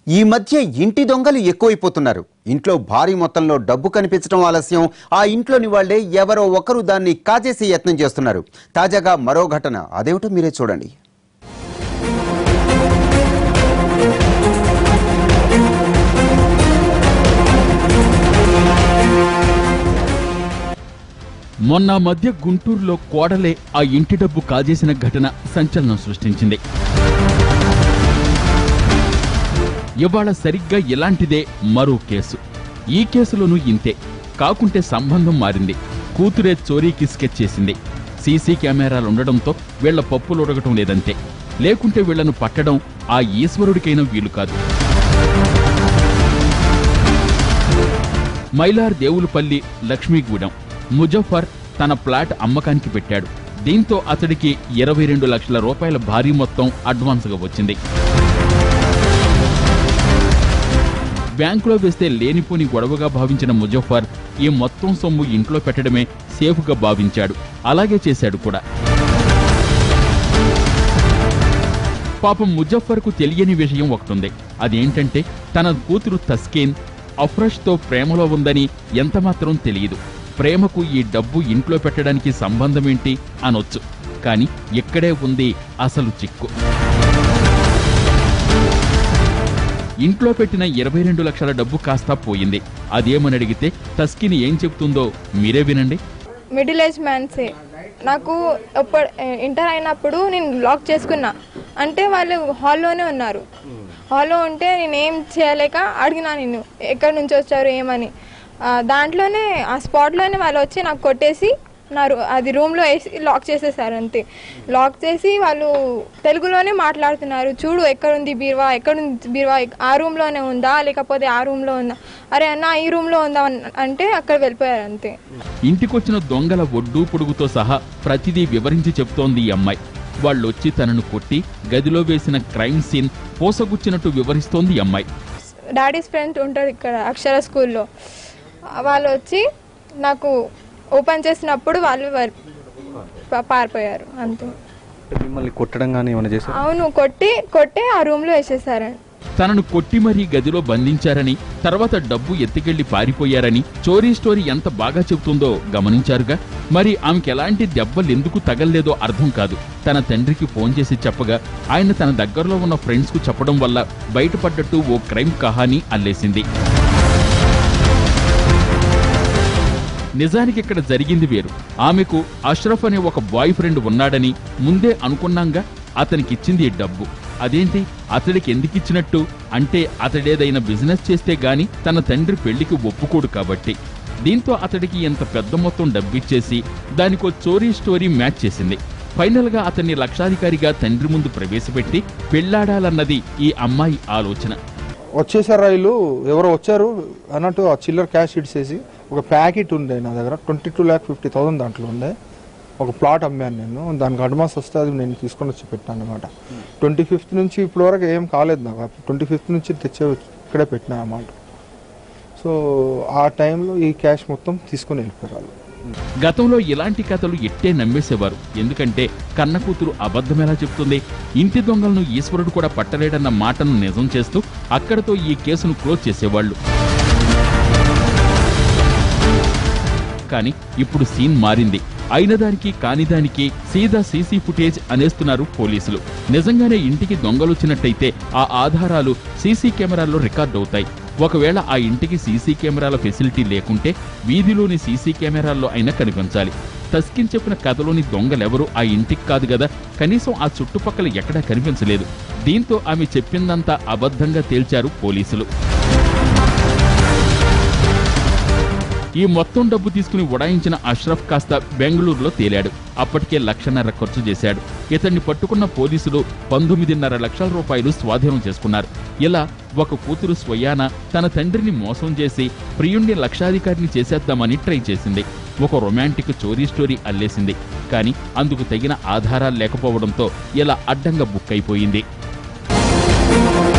ఈ మధ్య ఇంటి దొంగలు ఎక్కువైపోతున్నారు ఇంట్లో భారీ మొత్తంలో డబ్బు కనిపించడం ఆలస్యం ఆ ఇంట్లోని వాళ్లే ఎవరో ఒకరు దాన్ని కాజేసే యత్నం చేస్తున్నారు తాజాగా మరో ఘటన అదేమిటో మీరే చూడండి మొన్న మధ్య గుంటూరులో కోడలే ఆ ఇంటి డబ్బు కాజేసిన ఘటన సంచలనం సృష్టించింది ఇవాళ సరిగ్గా ఇలాంటిదే మరో కేసు ఈ కేసులోనూ ఇంతే కాకుంటే సంబంధం మారింది కూతురే చోరీకి స్కెచ్ చేసింది సీసీ కెమెరాలు ఉండడంతో వీళ్ల పప్పులు ఉడగటం లేదంతే లేకుంటే వీళ్లను పట్టడం ఆ ఈశ్వరుడికైనా వీలు కాదు మైలార్ దేవులపల్లి లక్ష్మీగూడెం ముజఫర్ తన ప్లాట్ అమ్మకానికి పెట్టాడు దీంతో అతడికి ఇరవై రెండు లక్షల రూపాయల భారీ మొత్తం అడ్వాన్స్గా వచ్చింది బ్యాంకులో వేస్తే లేనిపోని గొడవగా భావించిన ముజఫర్ ఈ మొత్తం సొమ్ము ఇంట్లో పెట్టడమే సేఫ్గా భావించాడు అలాగే చేశాడు కూడా పాపం ముజఫర్కు తెలియని విషయం ఒకటుంది అదేంటంటే తన కూతురు తస్కీన్ అఫ్రష్తో ప్రేమలో ఉందని ఎంతమాత్రం తెలియదు ప్రేమకు ఈ డబ్బు ఇంట్లో పెట్టడానికి సంబంధమేంటి అనొచ్చు కాని ఇక్కడే ఉంది అసలు చిక్కు ఇంట్లో పెట్టిన ఇరవై రెండు లక్షల డబ్బు కాస్త పోయింది అదేమని అడిగితే తస్కిని ఏం చెప్తుందో మీరే వినండి మిడిల్ ఏజ్ మ్యాన్సే నాకు ఎప్ప- ఇంటర్ అయినప్పుడు నేను లాక్ చేసుకున్నా అంటే వాళ్ళు హాల్లోనే ఉన్నారు హాల్లో ఉంటే నేను ఏం చేయలేక అడిగినా నేను ఎక్కడి నుంచి వచ్చారు ఏమని ఆ, దాంట్లోనే ఆ స్పాట్లోనే వాళ్ళు వచ్చి నాకు కొట్టేసి నా రూ- అది రూమ్లో వేసి లాక్ చేసేసారు అంతే లాక్ చేసి వాళ్ళు తెలుగులోనే మాట్లాడుతున్నారు చూడు ఎక్కడుంది బీరువా ఎక్కడుంది బీరువా ఆ రూమ్లోనే ఉందా లేకపోతే ఆ రూమ్లో ఉందా అరే అన్న ఈ రూమ్లో ఉందా అన్- అంటే అక్కడ వెళ్ళిపోయారు అంతే ఇంటికొచ్చిన దొంగల ఒడ్డు పొడుగుతో సహా ప్రతిదీ వివరించి చెప్తోంది ఈ అమ్మాయి వాళ్ళొచ్చి తనను కొట్టి గదిలో వేసిన క్రైమ్ సీన్ పోసగుచ్చినట్టు వివరిస్తోంది ఈ అమ్మాయి డాడీస్ ఫ్రెండ్ ఉంటుంది ఇక్కడ అక్షర స్కూల్లో వాళ్ళు వచ్చి నాకు ఓపెన్ చేసినప్పుడు వాళ్ళు వర్- పా- పారిపోయారు అంతే మిమ్మల్ని కొట్టడం కానీ ఏమైనా చేశారు అవును కొట్టి కొట్టి ఆ రూమ్లో వేసేసారు తనను కొట్టి మరీ గదిలో బంధించారని తర్వాత డబ్బు ఎత్తుకెళ్లి పారిపోయారని చోరీ స్టోరీ ఎంత బాగా చెబుతుందో గమనించారుగా మరి ఆమెకి ఎలాంటి దెబ్బలెందుకు తగల్లేదో అర్థం కాదు తన తండ్రికి ఫోన్ చేసి చెప్పగా ఆయన తన దగ్గరలో ఉన్న ఫ్రెండ్స్ కు చెప్పడం వల్ల బయటపడ్డట్టు ఓ క్రైమ్ కహానీ అల్లేసింది నిజానికి ఇక్కడ జరిగింది వేరు ఆమెకు అష్రఫ్ అనే ఒక బాయ్ ఫ్రెండ్ ఉన్నాడని ముందే అనుకున్నాంగా అతనికిచ్చింది ఈ డబ్బు అదేంటి అతడికి ఎందుకిచ్చినట్టు అంటే అతడేదైనా బిజినెస్ చేస్తే గాని తన తండ్రి పెళ్లికి ఒప్పుకోడు కాబట్టి దీంతో అతడికి ఎంత పెద్ద మొత్తం డబ్బిచ్చేసి దానికో చోరీ స్టోరీ మ్యాచ్ చేసింది ఫైనల్ గా అతన్ని లక్షాధికారిగా తండ్రి ముందు ప్రవేశపెట్టి పెళ్లాడాలన్నది ఈ అమ్మాయి ఆలోచన వచ్చేసారు రైలు ఎవరో వచ్చారు అన్నట్టు ఆ చిల్లర క్యాష్ ఇడ్సేసి ఒక ప్యాకెట్ ఉండే నా దగ్గర twenty two lakh fifty thousand దాంట్లో ఉండే ఒక ప్లాట్ అమ్మాను నేను దానికి అడ్వాన్స్ వస్తే అది నేను తీసుకొని వచ్చి పెట్టాను అనమాట ట్వంటీ ఫిఫ్త్ నుంచి ఇప్పుడు వరకు ఏం కాలేదు నాకు ట్వంటీ ఫిఫ్త్ నుంచి తెచ్చే ఇక్కడే పెట్టినా అమౌంట్ సో ఆ టైంలో ఈ క్యాష్ మొత్తం తీసుకొని వెళ్ళిపోయారు వాళ్ళు. గతంలో ఇలాంటి కథలు ఎట్టే నమ్మేసేవారు ఎందుకంటే కన్న కూతురు అబద్ధమేలా చెప్తుంది ఇంటి దొంగలను ఈశ్వరుడు కూడా పట్టలేడన్న మాటను నిజం చేస్తూ అక్కడతో ఈ కేసును క్లోజ్ చేసేవాళ్లు కానీ ఇప్పుడు సీన్ మారింది అయిన దానికి కాని దానికి సీదా సీసీ ఫుటేజ్ అనేస్తున్నారు పోలీసులు నిజంగానే ఇంటికి దొంగలొచ్చినట్టయితే ఆ ఆధారాలు సీసీ కెమెరాల్లో రికార్డ్ అవుతాయి ఒకవేళ ఆ ఇంటికి సీసీ కెమెరాల ఫెసిలిటీ లేకుంటే వీధిలోని సీసీ కెమెరాల్లో అయినా కనిపించాలి తస్కిన్ చెప్పిన కథలోని దొంగలెవరూ ఆ ఇంటికి కాదు కదా కనీసం ఆ చుట్టుపక్కల ఎక్కడా కనిపించలేదు దీంతో ఆమె చెప్పిందంతా అబద్ధంగా తేల్చారు పోలీసులు ఈ మొత్తం డబ్బు తీసుకుని ఉడాయించిన అష్రఫ్ కాస్త బెంగళూరులో తేలాడు అప్పటికే లక్షన్నర ఖర్చు చేశాడు ఇతన్ని పట్టుకున్న పోలీసులు పంతొమ్మిదిన్నర లక్షల రూపాయలు స్వాధీనం చేసుకున్నారు ఇలా ఒక కూతురు స్వయాన తన తండ్రిని మోసం చేసి ప్రియుణ్ణి లక్షాధికారిని చేసేద్దామని ట్రై చేసింది ఒక రొమాంటిక్ చోరీ స్టోరీ అల్లేసింది కానీ అందుకు తగిన ఆధారాలు లేకపోవడంతో ఇలా అడ్డంగా బుక్ అయిపోయింది